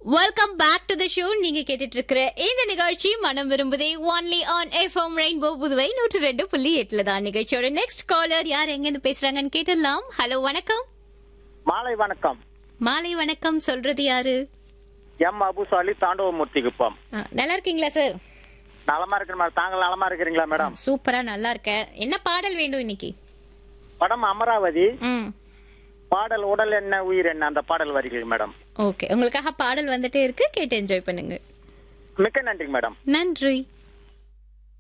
welcome back to the show நீங்க கேட்டுட்டு இருக்கிற இந்த நிகழ்ச்சி மனம் விரும்புதே only on FM rainbow Puduvai நூற்று ரெண்டு புள்ளி எட்டுல தான் நிகழ்ச்சியோட நெக்ஸ்ட் காலர் யார் எங்க இருந்து பேசுறாங்கன்னு கேட்டுடலாம் ஹலோ வணக்கம் மாலை வணக்கம் மாலை வணக்கம் சொல்றது யாரு எம் அபுசாலி தாண்டவமூர்த்தி குப்பம் ஆ, நல்லா இருக்கீங்களா சார் நலமா இருக்கிற மேடம் தாங்கள் நலமா இருக்கிறீங்களா மேடம் சூப்பரா நல்லா இருக்கேன் என்ன பாடல் வேண்டும் இன்னைக்கு படம் அமராவதி ம் பாடல் உடல் என்ன உயிர் என்ன அந்த பாடல் வரிகள் மேடம் ஓகே உங்களுக்காக பாடல் வந்துட்டே இருக்கு கேட்டு என்ஜாய் பண்ணுங்க மிக்க நன்றி மேடம் நன்றி